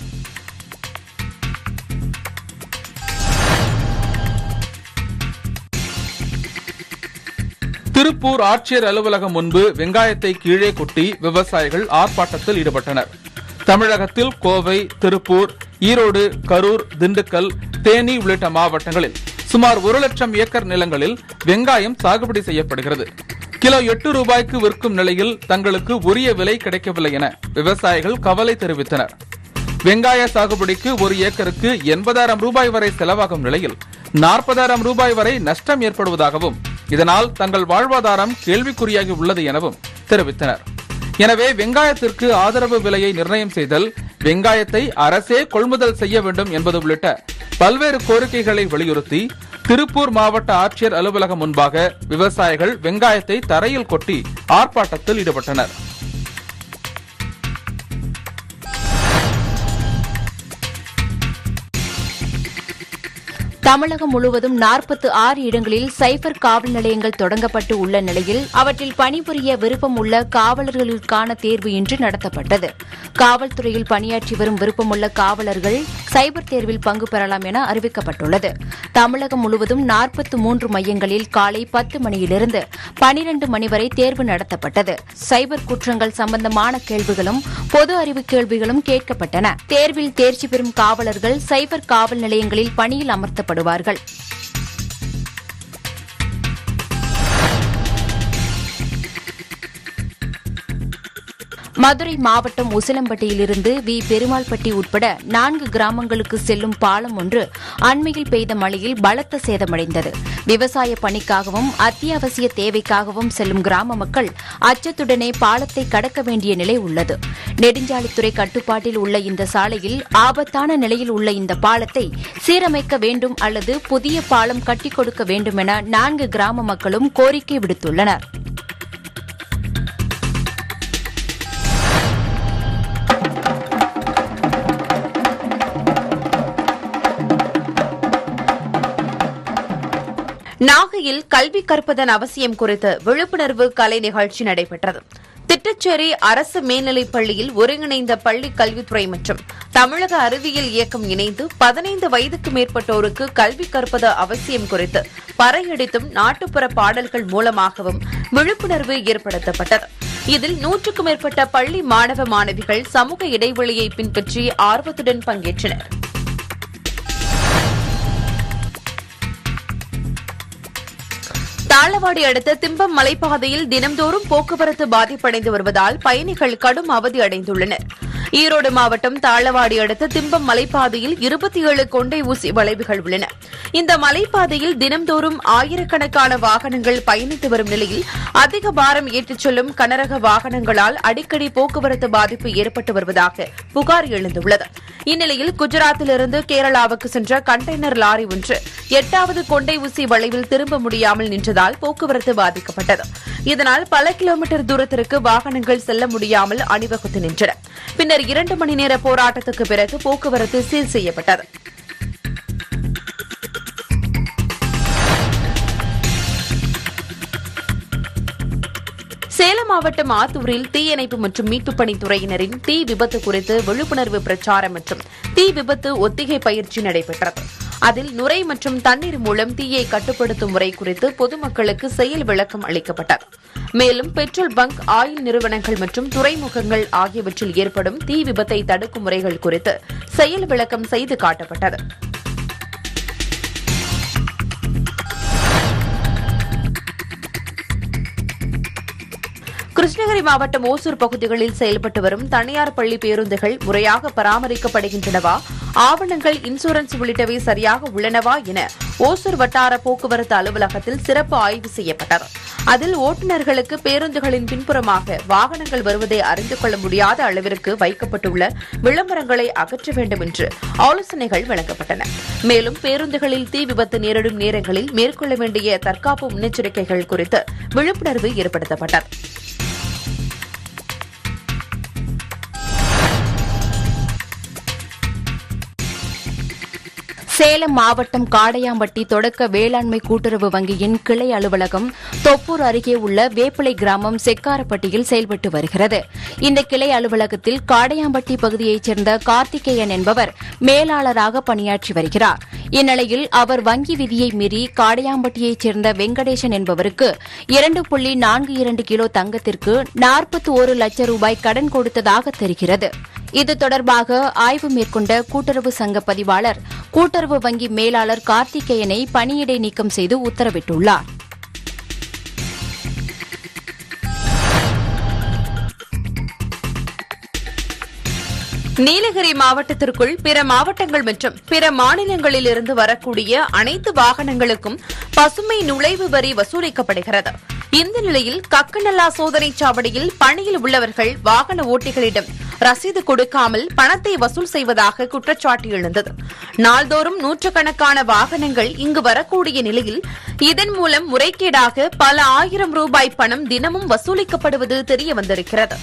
திருப்பூர் ஆட்சியர் அலுவலகம் முன்பு வெங்காயத்தை கீழே கொட்டி விவசாயிகள் ஆர்ப்பாட்டத்தில் ஈடுபட்டனர் தமிழகத்தில் கோவை திருப்பூர் ஈரோடு கரூர் திண்டுக்கல் தேனி உள்ளிட்ட மாவட்டங்களில் சுமார் ஒரு லட்சம் ஏக்கர் நிலங்களில் வெங்காயம் சாகுபடி செய்யப்படுகிறது கிலோ எட்டு ரூபாய்க்கு விற்கும் நிலையில் தங்களுக்கு உரிய விலை கிடைக்கவில்லை என விவசாயிகள் கவலை தெரிவித்தனர் வெங்காய சாகுபடிக்கு ஒரு ஏக்கருக்கு எண்பதாயிரம் ரூபாய் வரை செலவாகும் நிலையில் நாற்பதாயிரம் ரூபாய் வரை நஷ்டம் ஏற்படுவதாகவும் இதனால் தங்கள் வாழ்வாதாரம் கேள்விக்குறியாகி உள்ளது எனவும் தெரிவித்தனர் எனவே வெங்காயத்திற்கு ஆதரவு விலையை நிர்ணயம் செய்தல் வெங்காயத்தை அரசே கொள்முதல் செய்ய வேண்டும் என்பது உள்ளிட்ட பல்வேறு கோரிக்கைகளை வலியுறுத்தி திருப்பூர் மாவட்ட ஆட்சியர் அலுவலகம் முன்பாக விவசாயிகள் வெங்காயத்தை தரையில் கொட்டி ஆர்ப்பாட்டத்தில் ஈடுபட்டனர் தமிழகம் முழுவதும் நாற்பத்து ஆறு இடங்களில் சைபர் காவல் நிலையங்கள் தொடங்கப்பட்டு உள்ள நிலையில் அவற்றில் பணிபுரிய விருப்பம் உள்ள காவலர்களுக்கான தேர்வு இன்று நடத்தப்பட்டது காவல்துறையில் பணியாற்றி வரும் விருப்பமுள்ள காவலர்கள் சைபர் தேர்வில் பங்கு பெறலாம் என அறிவிக்கப்பட்டுள்ளது தமிழகம் முழுவதும் நாற்பத்து மூன்று மையங்களில் காலை பத்து மணியிலிருந்து பனிரண்டு மணி வரை தேர்வு நடத்தப்பட்டது சைபர் குற்றங்கள் சம்பந்தமான கேள்விகளும் பொது அறிவு கேள்விகளும் கேட்கப்பட்டன தேர்வில் தேர்ச்சி பெறும் காவலர்கள் சைபர் காவல் நிலையங்களில் பணியில் அமர்த்தப்படுவார்கள் மதுரை மாவட்டம் உசிலம்பட்டியிலிருந்து வி பெருமாள்பட்டி உட்பட நான்கு கிராமங்களுக்கு செல்லும் பாலம் ஒன்று அண்மையில் பெய்த மழையில் பலத்த சேதமடைந்தது விவசாய பணிக்காகவும் அத்தியாவசிய தேவைக்காகவும் செல்லும் கிராம மக்கள் அச்சத்துடனே பாலத்தை கடக்க வேண்டிய நிலை உள்ளது நெடுஞ்சாலைத்துறை கட்டுப்பாட்டில் உள்ள இந்த சாலையில் ஆபத்தான நிலையில் உள்ள இந்த பாலத்தை சீரமைக்க வேண்டும் அல்லது புதிய பாலம் கட்டிக் கொடுக்க வேண்டும் என நான்கு கிராம மக்களும் கோரிக்கை விடுத்துள்ளனர் நாகையில் கல்வி கற்பதன் அவசியம் குறித்து விழிப்புணர்வு கலை நிகழ்ச்சி நடைபெற்றது திட்டச்சேரி அரசு மேல்நிலைப் பள்ளியில் ஒருங்கிணைந்த பள்ளி கல்வித்துறை மற்றும் தமிழக அறிவியல் இயக்கம் இணைந்து பதினைந்து வயதுக்கு மேற்பட்டோருக்கு கல்வி கற்பது அவசியம் குறித்து பறையடித்தும் நாட்டுப்புற பாடல்கள் மூலமாகவும் விழிப்புணர்வு ஏற்படுத்தப்பட்டது இதில் நூற்றுக்கும் மேற்பட்ட பள்ளி மாணவ மாணவிகள் சமூக இடைவெளியை பின்பற்றி ஆர்வத்துடன் பங்கேற்றனர் தாளவாடி அடுத்த திம்பம் மலைப்பாதையில் தினம்தோறும் போக்குவரத்து பாதிப்படைந்து வருவதால் பயணிகள் கடும் அவதி அடைந்துள்ளனர் ஈரோடு மாவட்டம் தாளவாடி அடுத்த திம்பம் மலைப்பாதையில் இருபத்தி ஏழு கொண்டை ஊசி வளைவுகள் உள்ளன இந்த மலைப்பாதையில் தினம்தோறும் ஆயிரக்கணக்கான வாகனங்கள் பயணித்து வரும் நிலையில் அதிக பாரம் ஏற்றிச் செல்லும் கனரக வாகனங்களால் அடிக்கடி போக்குவரத்து பாதிப்பு ஏற்பட்டு வருவதாக புகார் எழுந்துள்ளது இந்நிலையில் குஜராத்திலிருந்து கேரளாவுக்கு சென்ற கண்டெய்னர் லாரி ஒன்று எட்டாவது கொண்டை ஊசி வளைவில் திரும்ப முடியாமல் நின்றதால் போக்குவரத்து பாதிக்கப்பட்டது இதனால் பல கிலோமீட்டர் தூரத்திற்கு வாகனங்கள் செல்ல முடியாமல் அணிவகுத்து நின்றன பின்னர் இரண்டு மணி நேர போராட்டத்துக்கு பிறகு போக்குவரத்து சீர் செய்யப்பட்டது சேலம் மாவட்டம் ஆத்தூரில் தீயணைப்பு மற்றும் மீட்புப் பணித்துறையினரின் தீ விபத்து குறித்து விழிப்புணர்வு பிரச்சாரம் மற்றும் தீ விபத்து ஒத்திகை பயிற்சி நடைபெற்றது அதில் நுரை மற்றும் தண்ணீர் மூலம் தீயை கட்டுப்படுத்தும் முறை குறித்து பொதுமக்களுக்கு செயல் விளக்கம் அளிக்கப்பட்டது மேலும் பெட்ரோல் பங்க் ஆயில் நிறுவனங்கள் மற்றும் துறைமுகங்கள் ஆகியவற்றில் ஏற்படும் தீ விபத்தை தடுக்கும் முறைகள் குறித்து செயல் விளக்கம் செய்து காட்டப்பட்டது கிருஷ்ணகிரி மாவட்டம் ஓசூர் பகுதிகளில் செயல்பட்டு வரும் தனியார் பள்ளி பேருந்துகள் முறையாக பராமரிக்கப்படுகின்றனவா ஆவணங்கள் இன்சூரன்ஸ் உள்ளிட்டவை சரியாக உள்ளனவா என ஓசூர் வட்டார போக்குவரத்து அலுவலகத்தில் சிறப்பு ஆய்வு செய்யப்பட்டது அதில் ஓட்டுநர்களுக்கு பேருந்துகளின் பின்புறமாக வாகனங்கள் வருவதை அறிந்து கொள்ள முடியாத அளவிற்கு வைக்கப்பட்டுள்ள விளம்பரங்களை அகற்ற வேண்டும் என்று ஆலோசனைகள் வழங்கப்பட்டன மேலும் பேருந்துகளில் தீ விபத்து நேரிடும் நேரங்களில் மேற்கொள்ள வேண்டிய தற்காப்பு முன்னெச்சரிக்கைகள் குறித்து விழிப்புணர்வு ஏற்படுத்தப்பட்டது சேலம் மாவட்டம் காடையாம்பட்டி தொடக்க வேளாண்மை கூட்டுறவு வங்கியின் கிளை அலுவலகம் தொப்பூர் அருகே உள்ள வேப்பிலை கிராமம் செக்காரப்பட்டியில் செயல்பட்டு வருகிறது இந்த கிளை அலுவலகத்தில் காடையாம்பட்டி பகுதியைச் சேர்ந்த கார்த்திகேயன் என்பவர் மேலாளராக பணியாற்றி வருகிறார் இந்நிலையில் அவர் வங்கி விதியை மீறி காடையாம்பட்டியைச் சேர்ந்த வெங்கடேசன் என்பவருக்கு இரண்டு புள்ளி நான்கு இரண்டு கிலோ தங்கத்திற்கு நாற்பத்தி ஒரு லட்சம் ரூபாய் கடன் கொடுத்ததாக தெரிகிறது இது தொடர்பாக ஆய்வு மேற்கொண்ட கூட்டுறவு சங்க பதிவாளர் கூட்டுறவு வங்கி மேலாளர் கார்த்திகேயனை பணியிடை நீக்கம் செய்து உத்தரவிட்டுள்ளார் நீலகிரி மாவட்டத்திற்குள் பிற மாவட்டங்கள் மற்றும் பிற மாநிலங்களிலிருந்து வரக்கூடிய அனைத்து வாகனங்களுக்கும் பசுமை நுழைவு வரி வசூலிக்கப்படுகிறது இந்த நிலையில் கக்கநல்லா சோதனைச் சாவடியில் பணியில் உள்ளவர்கள் வாகன ஓட்டிகளிடம் ரசீது கொடுக்காமல் பணத்தை வசூல் செய்வதாக குற்றச்சாட்டு எழுந்தது நாள்தோறும் நூற்றுக்கணக்கான வாகனங்கள் இங்கு வரக்கூடிய நிலையில் இதன் மூலம் முறைகேடாக பல ஆயிரம் ரூபாய் பணம் தினமும் வசூலிக்கப்படுவது தெரிய வந்திருக்கிறது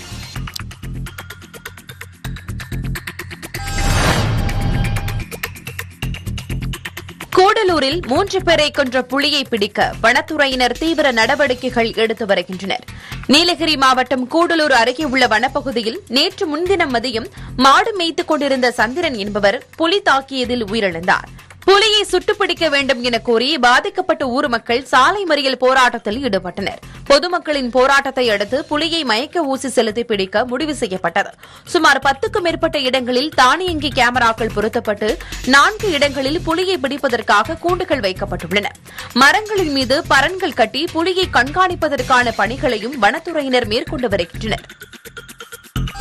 கூடலூரில் மூன்று பேரை கொன்ற புலியை பிடிக்க வனத்துறையினர் தீவிர நடவடிக்கைகள் எடுத்து வருகின்றனர் நீலகிரி மாவட்டம் கூடலூர் அருகே உள்ள வனப்பகுதியில் நேற்று முன்தினம் மதியம் மாடு மேய்த்துக் கொண்டிருந்த சந்திரன் என்பவர் புலி தாக்கியதில் உயிரிழந்தார் புலியை சுட்டுப்பிடிக்க வேண்டும் என கோரி பாதிக்கப்பட்ட ஊர் மக்கள் சாலை மறியல் போராட்டத்தில் ஈடுபட்டனர் பொதுமக்களின் போராட்டத்தை அடுத்து புலியை மயக்க ஊசி செலுத்தி பிடிக்க முடிவு செய்யப்பட்டது சுமார் பத்துக்கும் மேற்பட்ட இடங்களில் தானியங்கி கேமராக்கள் பொருத்தப்பட்டு நான்கு இடங்களில் புலியை பிடிப்பதற்காக கூண்டுகள் வைக்கப்பட்டுள்ளன மரங்களின் மீது பரன்கள் கட்டி புலியை கண்காணிப்பதற்கான பணிகளையும் வனத்துறையினர் மேற்கொண்டு வருகின்றனர்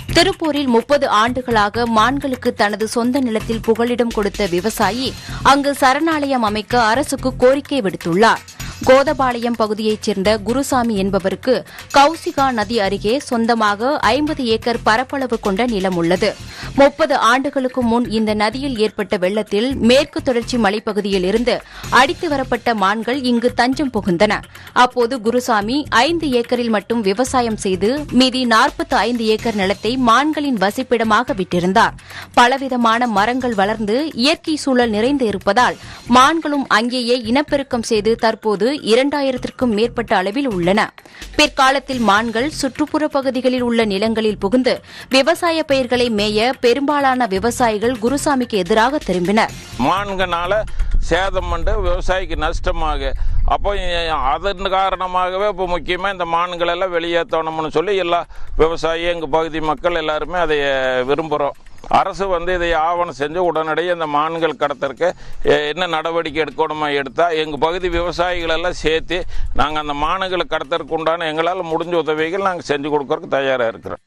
திருப்பூரில் முப்பது ஆண்டுகளாக மான்களுக்கு தனது சொந்த நிலத்தில் புகலிடம் கொடுத்த விவசாயி அங்கு சரணாலயம் அமைக்க அரசுக்கு கோரிக்கை விடுத்துள்ளார் கோதபாளையம் பகுதியைச் சேர்ந்த குருசாமி என்பவருக்கு கௌசிகா நதி அருகே சொந்தமாக ஐம்பது ஏக்கர் பரப்பளவு கொண்ட நிலம் உள்ளது முப்பது ஆண்டுகளுக்கு முன் இந்த நதியில் ஏற்பட்ட வெள்ளத்தில் மேற்கு தொடர்ச்சி மலைப்பகுதியில் இருந்து அடித்து வரப்பட்ட மான்கள் இங்கு தஞ்சம் புகுந்தன அப்போது குருசாமி ஐந்து ஏக்கரில் மட்டும் விவசாயம் செய்து மீதி நாற்பத்தி ஐந்து ஏக்கர் நிலத்தை மான்களின் வசிப்பிடமாக விட்டிருந்தார் பலவிதமான மரங்கள் வளர்ந்து இயற்கை சூழல் நிறைந்து இருப்பதால் மான்களும் அங்கேயே இனப்பெருக்கம் செய்து தற்போது இரண்டாயிரத்திற்கும் மேற்பட்ட அளவில் உள்ளன பிற்காலத்தில் மான்கள் சுற்றுப்புற பகுதிகளில் உள்ள நிலங்களில் புகுந்து விவசாய பயிர்களை மேய பெரும்பாலான விவசாயிகள் குருசாமிக்கு எதிராக திரும்பினர் மான்கனால சேதம் வந்து விவசாயிக்கு நஷ்டமாக அப்போ அதன் காரணமாகவே இப்போ முக்கியமாக இந்த மான்கள் எல்லாம் வெளியேற்றணும்னு சொல்லி எல்லா விவசாயி எங்கள் பகுதி மக்கள் எல்லாருமே அதை விரும்புகிறோம் அரசு வந்து இதை ஆவணம் செஞ்சு உடனடியாக இந்த மான்கள் கடத்தற்கு எ- என்ன நடவடிக்கை எடுக்கணுமா எடுத்தால் எங்கள் பகுதி விவசாயிகள் எல்லாம் சேர்த்து நாங்கள் அந்த மான்களை கடத்தற்கு உண்டான எங்களால் முடிஞ்ச உதவிகள் நாங்கள் செஞ்சு கொடுக்கறதுக்கு தயாராக இருக்கிறோம்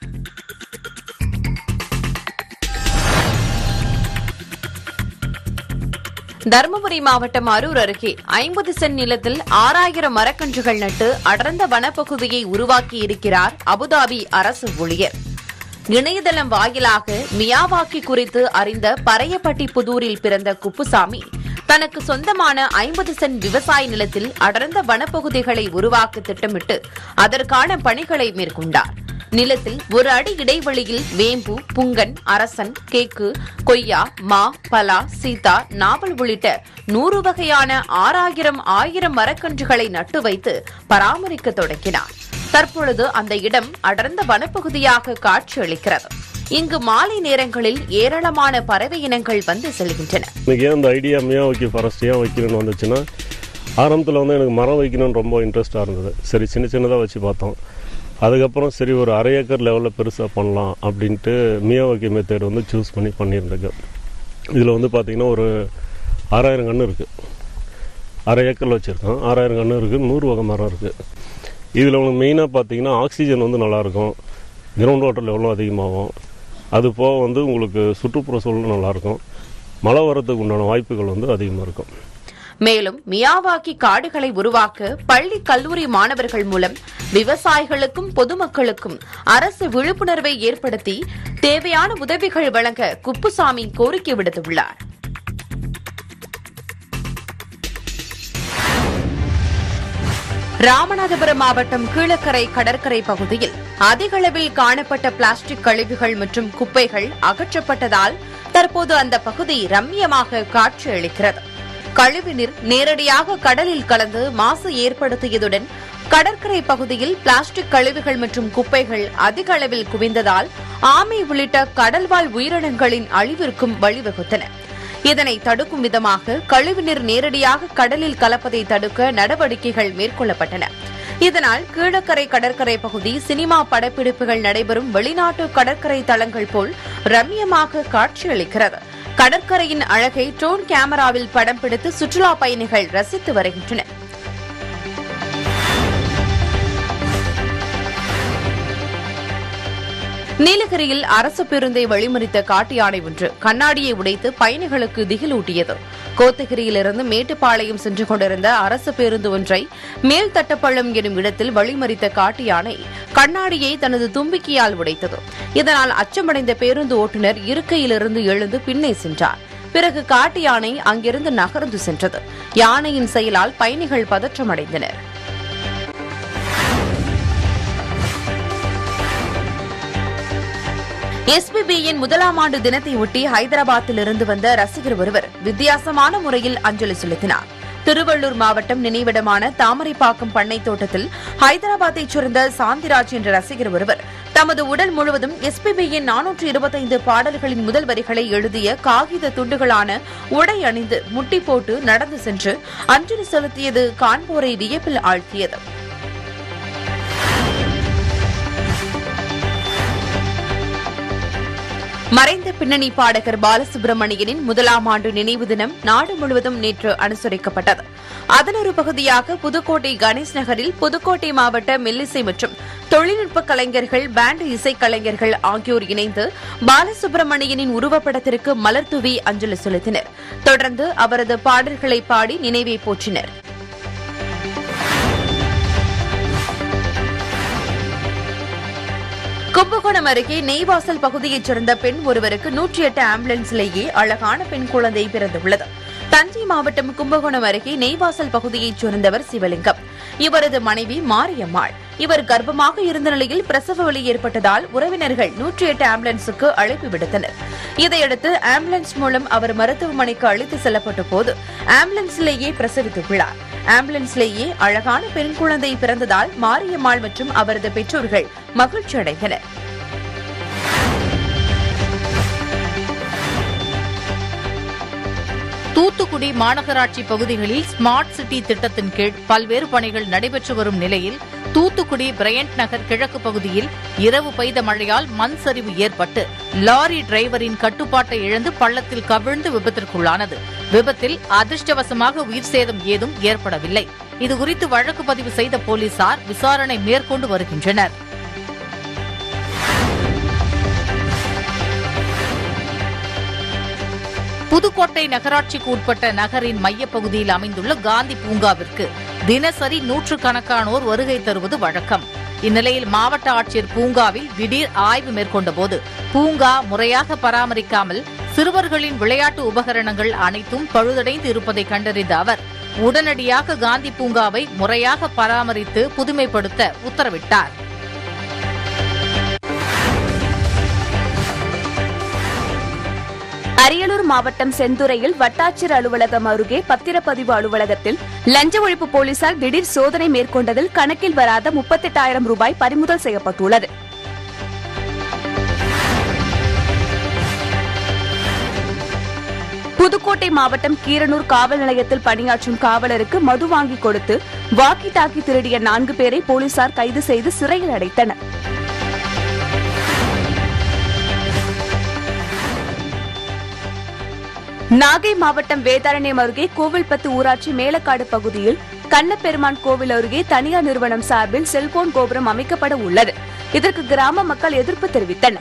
தருமபுரி மாவட்டம் அரூர் அருகே ஐம்பது சென்ட் நிலத்தில் ஆறாயிரம் மரக்கன்றுகள் நட்டு அடர்ந்த வனப்பகுதியை உருவாக்கி இருக்கிறார் அபுதாபி அரசு ஊழியர் இணையதளம் வாயிலாக மியாவாக்கி குறித்து அறிந்த பறையப்பட்டி புதூரில் பிறந்த குப்புசாமி தனக்கு சொந்தமான ஐம்பது சென்ட் விவசாய நிலத்தில் அடர்ந்த வனப்பகுதிகளை உருவாக்க திட்டமிட்டு அதற்கான பணிகளை மேற்கொண்டார் நிலத்தில் ஒரு அடி இடைவெளியில் வேம்பு புங்கன் அரசன் கேக்கு கொய்யா மா பலா சீதா நாவல் உள்ளிட்ட நூறு வகையான ஆறாயிரம் ஆயிரம் மரக்கன்றுகளை நட்டு வைத்து பராமரிக்க தொடங்கினார் தற்பொழுது அந்த இடம் அடர்ந்த வனப்பகுதியாக காட்சியளிக்கிறது இங்கு மாலை நேரங்களில் ஏராளமான பறவை இனங்கள் வந்து செல்கின்றன எனக்கு ஏன் அந்த ஐடியா மியாவாக்கி ஃபாரஸ்ட் ஏன் வைக்கணும்னு வந்துச்சுன்னா ஆரம்பத்தில் வந்து எனக்கு மரம் வைக்கணும்னு ரொம்ப இன்ட்ரெஸ்டாக இருந்தது சரி சின்ன சின்னதாக வச்சு பார்த்தோம் அதுக்கப்புறம் சரி ஒரு அரை ஏக்கர் லெவலில் பெருசாக பண்ணலாம் அப்படின்ட்டு மியாவாக்கி மெத்தேட் வந்து சூஸ் பண்ணி பண்ணியிருந்தேங்க இதில் வந்து பார்த்திங்கன்னா ஒரு ஆறாயிரம் கன்று இருக்குது அரை ஏக்கரில் வச்சுருக்கோம் ஆறாயிரம் கன்று இருக்குது நூறு வகை மரம் இருக்குது இதில் உங்களுக்கு மெயினாக பார்த்தீங்கன்னா ஆக்சிஜன் வந்து நல்லாயிருக்கும் கிரவுண்ட் வாட்டர் லெவலும் அதிகமாகும் அது போக வந்து உங்களுக்கு சுற்றுப்புற சூழலும் நல்லாயிருக்கும் மழை வரதுக்கு உண்டான வாய்ப்புகள் வந்து அதிகமாக இருக்கும் மேலும் மியாவாக்கி காடுகளை உருவாக்க பள்ளி கல்லூரி மாணவர்கள் மூலம் விவசாயிகளுக்கும் பொதுமக்களுக்கும் அரசு விழிப்புணர்வை ஏற்படுத்தி தேவையான உதவிகள் வழங்க குப்புசாமி கோரிக்கை விடுத்துள்ளார் ராமநாதபுரம் மாவட்டம் கீழக்கரை கடற்கரை பகுதியில் அதிக அளவில் காணப்பட்ட பிளாஸ்டிக் கழிவுகள் மற்றும் குப்பைகள் அகற்றப்பட்டதால் தற்போது அந்த பகுதி ரம்மியமாக காட்சியளிக்கிறது கழிவுநீர் நேரடியாக கடலில் கலந்து மாசு ஏற்படுத்தியதுடன் கடற்கரை பகுதியில் பிளாஸ்டிக் கழிவுகள் மற்றும் குப்பைகள் அதிக அளவில் குவிந்ததால் ஆமை உள்ளிட்ட கடல்வாழ் உயிரினங்களின் அழிவிற்கும் வழிவகுத்தன இதனை தடுக்கும் விதமாக கழிவுநீர் நேரடியாக கடலில் கலப்பதை தடுக்க நடவடிக்கைகள் மேற்கொள்ளப்பட்டன இதனால் கீழக்கரை கடற்கரை பகுதி சினிமா படப்பிடிப்புகள் நடைபெறும் வெளிநாட்டு கடற்கரை தளங்கள் போல் ரம்மியமாக காட்சியளிக்கிறது கடற்கரையின் அழகை ட்ரோன் கேமராவில் படம் பிடித்து சுற்றுலா பயணிகள் ரசித்து வருகின்றனர் நீலகிரியில் அரசு பேருந்தை வழிமறித்த காட்டு யானை ஒன்று கண்ணாடியை உடைத்து பயணிகளுக்கு திகிலூட்டியது கோத்தகிரியிலிருந்து மேட்டுப்பாளையம் சென்று கொண்டிருந்த அரசு பேருந்து ஒன்றை மேல் தட்டப்பள்ளம் எனும் இடத்தில் வழிமறித்த காட்டு யானை கண்ணாடியை தனது தும்பிக்கையால் உடைத்தது இதனால் அச்சமடைந்த பேருந்து ஓட்டுநர் இருக்கையிலிருந்து எழுந்து பின்னே சென்றார் பிறகு காட்டு யானை அங்கிருந்து நகர்ந்து சென்றது யானையின் செயலால் பயணிகள் பதற்றமடைந்தனர் எஸ்பிபியின் முதலாம் ஆண்டு தினத்தை ஒட்டி ஹைதராபாத்தில் இருந்து வந்த ரசிகர் ஒருவர் வித்தியாசமான முறையில் அஞ்சலி செலுத்தினார் திருவள்ளூர் மாவட்டம் நினைவிடமான தாமரைப்பாக்கம் பண்ணை தோட்டத்தில் ஹைதராபாத்தைச் சேர்ந்த சாந்திராஜ் என்ற ரசிகர் ஒருவர் தமது உடல் முழுவதும் எஸ்பிபியின் நானூற்று இருபத்தைந்து பாடல்களின் முதல் வரிகளை எழுதிய காகித துண்டுகளான உடை அணிந்து முட்டி போட்டு நடந்து சென்று அஞ்சலி செலுத்தியது காண்போரை வியப்பில் ஆழ்த்தியது மறைந்த பின்னணி பாடகர் பாலசுப்ரமணியனின் முதலாம் ஆண்டு நினைவு தினம் நாடு முழுவதும் நேற்று அனுசரிக்கப்பட்டது அதன் ஒரு பகுதியாக புதுக்கோட்டை கணேஷ் நகரில் புதுக்கோட்டை மாவட்ட மெல்லிசை மற்றும் தொழில்நுட்ப கலைஞர்கள் பேண்ட் இசைக்கலைஞர்கள் ஆகியோர் இணைந்து பாலசுப்ரமணியனின் உருவப்படத்திற்கு மலர் தூவி அஞ்சலி செலுத்தினர் தொடர்ந்து அவரது பாடல்களை பாடி நினைவை போற்றினர் கும்பகோணம் அருகே நெய்வாசல் பகுதியைச் சேர்ந்த பெண் ஒருவருக்கு நூற்றி எட்டு ஆம்புலன்ஸ்லேயே அழகான பெண் குழந்தை பிறந்துள்ளது தஞ்சை மாவட்டம் கும்பகோணம் அருகே நெய்வாசல் பகுதியைச் சேர்ந்தவர் சிவலிங்கம் இவரது மனைவி மாரியம்மாள் இவர் கர்ப்பமாக இருந்த நிலையில் பிரசவ வலி ஏற்பட்டதால் உறவினர்கள் நூற்றி எட்டு ஆம்புலன்ஸுக்கு அழைப்பு விடுத்தனர் இதையடுத்து ஆம்புலன்ஸ் மூலம் அவர் மருத்துவமனைக்கு அழைத்து செல்லப்பட்ட போது ஆம்புலன்ஸிலேயே பிரசவித்துள்ளார் ஆம்புலன்ஸ்லேயே அழகான பெண் குழந்தை பிறந்ததால் மாரியம்மாள் மற்றும் அவரது பெற்றோர்கள் மகிழ்ச்சி அடைந்தனர் தூத்துக்குடி மாநகராட்சி பகுதிகளில் ஸ்மார்ட் சிட்டி திட்டத்தின் கீழ் பல்வேறு பணிகள் நடைபெற்று வரும் நிலையில் தூத்துக்குடி பிரையண்ட் நகர் கிழக்கு பகுதியில் இரவு பெய்த மழையால் மண் சரிவு ஏற்பட்டு லாரி டிரைவரின் கட்டுப்பாட்டை இழந்து பள்ளத்தில் கவிழ்ந்து விபத்திற்குள்ளானது விபத்தில் அதிர்ஷ்டவசமாக உயிர் சேதம் ஏதும் ஏற்படவில்லை இதுகுறித்து வழக்கு பதிவு செய்த போலீசார் விசாரணை மேற்கொண்டு வருகின்றனர் புதுக்கோட்டை நகராட்சிக்கு உட்பட்ட நகரின் மையப்பகுதியில் அமைந்துள்ள காந்தி பூங்காவிற்கு தினசரி நூற்றுக்கணக்கானோர் வருகை தருவது வழக்கம் இந்நிலையில் மாவட்ட ஆட்சியர் பூங்காவில் திடீர் ஆய்வு மேற்கொண்டபோது பூங்கா முறையாக பராமரிக்காமல் சிறுவர்களின் விளையாட்டு உபகரணங்கள் அனைத்தும் பழுதடைந்து இருப்பதை கண்டறிந்த அவர் உடனடியாக காந்தி பூங்காவை முறையாக பராமரித்து புதுமைப்படுத்த உத்தரவிட்டார் அரியலூர் மாவட்டம் செந்துறையில் வட்டாட்சியர் அலுவலகம் அருகே பத்திரப்பதிவு அலுவலகத்தில் லஞ்ச ஒழிப்பு போலீசார் திடீர் சோதனை மேற்கொண்டதில் கணக்கில் வராத முப்பத்தெட்டாயிரம் ரூபாய் பறிமுதல் செய்யப்பட்டுள்ளது புதுக்கோட்டை மாவட்டம் கீரனூர் காவல் நிலையத்தில் பணியாற்றும் காவலருக்கு மது வாங்கி கொடுத்து வாக்கி டாக்கி திருடிய நான்கு பேரை போலீசார் கைது செய்து சிறையில் அடைத்தனர் நாகை மாவட்டம் வேதாரண்யம் அருகே கோவில்பத்து ஊராட்சி மேலக்காடு பகுதியில் கண்ணப்பெருமான் கோவில் அருகே தனியார் நிறுவனம் சார்பில் செல்போன் கோபுரம் அமைக்கப்பட உள்ளது இதற்கு கிராம மக்கள் எதிர்ப்பு தெரிவித்தனர்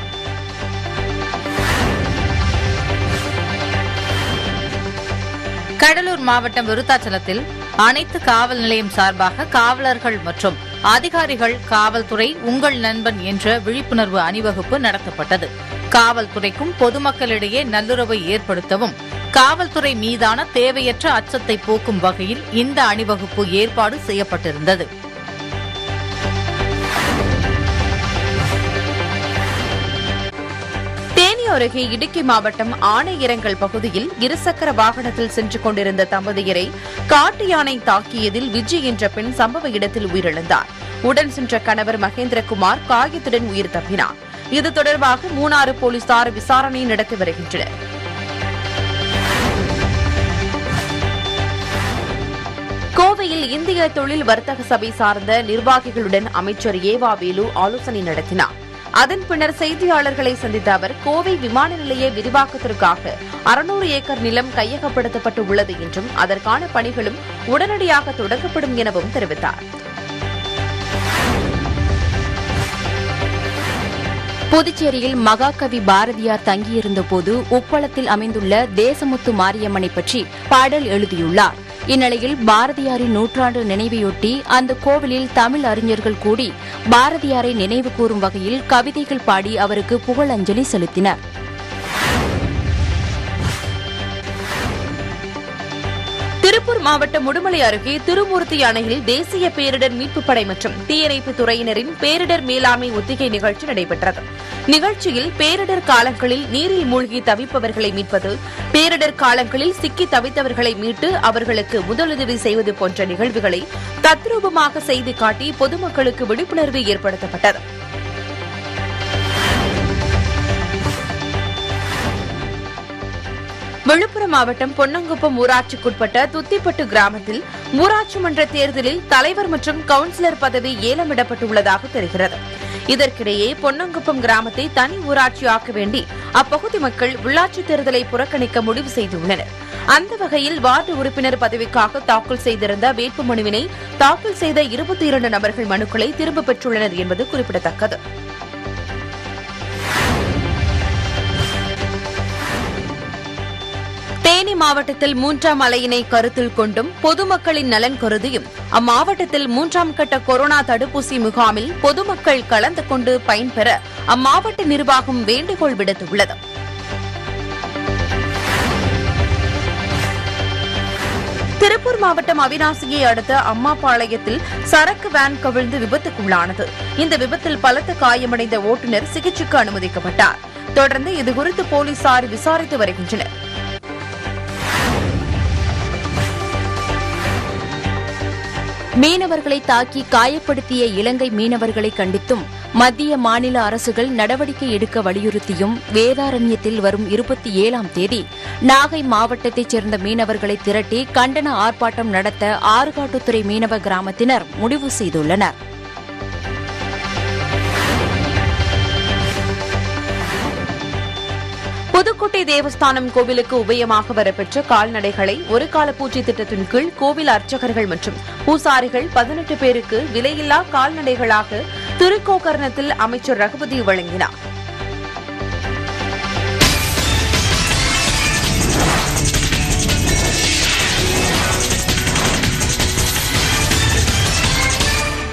கடலூர் மாவட்டம் விருத்தாச்சலத்தில் அனைத்து காவல் நிலையம் சார்பாக காவலர்கள் மற்றும் அதிகாரிகள் காவல்துறை உங்கள் நண்பன் என்ற விழிப்புணர்வு அணிவகுப்பு நடத்தப்பட்டது காவல்துறைக்கும் பொதுமக்களிடையே நல்லுறவை ஏற்படுத்தவும் காவல்துறை மீதான தேவையற்ற அச்சத்தை போக்கும் வகையில் இந்த அணிவகுப்பு ஏற்பாடு செய்யப்பட்டிருந்தது தேனி அருகே இடுக்கி மாவட்டம் ஆனையிரங்கல் பகுதியில் இருசக்கர வாகனத்தில் சென்று கொண்டிருந்த தம்பதியரை காட்டு யானை தாக்கியதில் விஜய் என்ற பெண் சம்பவ இடத்தில் உயிரிழந்தார் உடன் சென்ற கணவர் மகேந்திரகுமார் காயத்துடன் உயிர் தப்பினார் இது தொடர்பாக மூணாறு போலீசார் விசாரணை நடத்தி வருகின்றனர் கோவையில் இந்திய தொழில் வர்த்தக சபை சார்ந்த நிர்வாகிகளுடன் அமைச்சர் ஏவா வேலு ஆலோசனை நடத்தினார் அதன் பின்னர் செய்தியாளர்களை சந்தித்த அவர் கோவை விமான நிலைய விரிவாக்கத்திற்காக அறுநூறு ஏக்கர் நிலம் கையகப்படுத்தப்பட்டு உள்ளது என்றும் அதற்கான பணிகளும் உடனடியாக தொடங்கப்படும் எனவும் தெரிவித்தார் புதுச்சேரியில் மகாகவி பாரதியார் தங்கியிருந்தபோது உப்பளத்தில் அமைந்துள்ள தேசமுத்து மாரியம்மனை பற்றி பாடல் எழுதியுள்ளார் இந்நிலையில் பாரதியாரின் நூற்றாண்டு நினைவையொட்டி அந்த கோவிலில் தமிழ் அறிஞர்கள் கூடி பாரதியாரை நினைவு கூறும் வகையில் கவிதைகள் பாடி அவருக்கு புகழஞ்சலி செலுத்தினர் திருப்பூர் மாவட்டம் உடுமலை அருகே திருமூர்த்தி அணையில் தேசிய பேரிடர் மீட்புப் படை மற்றும் தீயணைப்பு துறையினரின் பேரிடர் மேலாண்மை ஒத்திகை நிகழ்ச்சி நடைபெற்றது நிகழ்ச்சியில் பேரிடர் காலங்களில் நீரில் மூழ்கி தவிப்பவர்களை மீட்பது பேரிடர் காலங்களில் சிக்கி தவித்தவர்களை மீட்டு அவர்களுக்கு முதலுதவி செய்வது போன்ற நிகழ்வுகளை தத்ரூபமாக செய்து காட்டி பொதுமக்களுக்கு விழிப்புணர்வு ஏற்படுத்தப்பட்டது விழுப்புரம் மாவட்டம் பொன்னங்குப்பம் ஊராட்சிக்குட்பட்ட துத்திப்பட்டு கிராமத்தில் ஊராட்சி மன்ற தேர்தலில் தலைவர் மற்றும் கவுன்சிலர் பதவி ஏலமிடப்பட்டுள்ளதாக தெரிகிறது இதற்கிடையே பொன்னங்குப்பம் கிராமத்தை தனி ஊராட்சியாக்க வேண்டி அப்பகுதி மக்கள் உள்ளாட்சித் தேர்தலை புறக்கணிக்க முடிவு செய்துள்ளனர் அந்த வகையில் வார்டு உறுப்பினர் பதவிக்காக தாக்கல் செய்திருந்த வேட்புமனுவினை தாக்கல் செய்த இருபத்தி இரண்டு நபர்கள் மனுக்களை திரும்பப் பெற்றுள்ளனர் என்பது குறிப்பிடத்தக்கது தேனி மாவட்டத்தில் மூன்றாம் அலையினை கருத்தில் கொண்டும் பொதுமக்களின் நலன் கருதியும் அம்மாவட்டத்தில் மூன்றாம் கட்ட கொரோனா தடுப்பூசி முகாமில் பொதுமக்கள் கலந்து கொண்டு பயன்பெற அம்மாவட்ட நிர்வாகம் வேண்டுகோள் விடுத்துள்ளது திருப்பூர் மாவட்டம் அவினாசியை அடுத்த அம்மாபாளையத்தில் சரக்கு வேன் கவிழ்ந்து விபத்துக்குள்ளானது இந்த விபத்தில் பலத்த காயமடைந்த ஓட்டுநர் சிகிச்சைக்கு அனுமதிக்கப்பட்டார் தொடர்ந்து இதுகுறித்து போலீசார் விசாரித்து வருகின்றனர் மீனவர்களை தாக்கி காயப்படுத்திய இலங்கை மீனவர்களை கண்டித்தும் மத்திய மாநில அரசுகள் நடவடிக்கை எடுக்க வலியுறுத்தியும் வேதாரண்யத்தில் வரும் இருபத்தி ஏழாம் தேதி நாகை மாவட்டத்தைச் சேர்ந்த மீனவர்களை திரட்டி கண்டன ஆர்ப்பாட்டம் நடத்த ஆறுகாட்டுத்துறை மீனவ கிராமத்தினர் முடிவு செய்துள்ளனர் புதுக்கோட்டை தேவஸ்தானம் கோவிலுக்கு உபயமாக வரப்பெற்ற கால்நடைகளை ஒரு கால பூஜை திட்டத்தின் கீழ் கோவில் அர்ச்சகர்கள் மற்றும் பூசாரிகள் பதினெட்டு பேருக்கு விலையில்லா கால்நடைகளாக திருக்கோகர்ணத்தில் அமைச்சர் ரகுபதி வழங்கினார்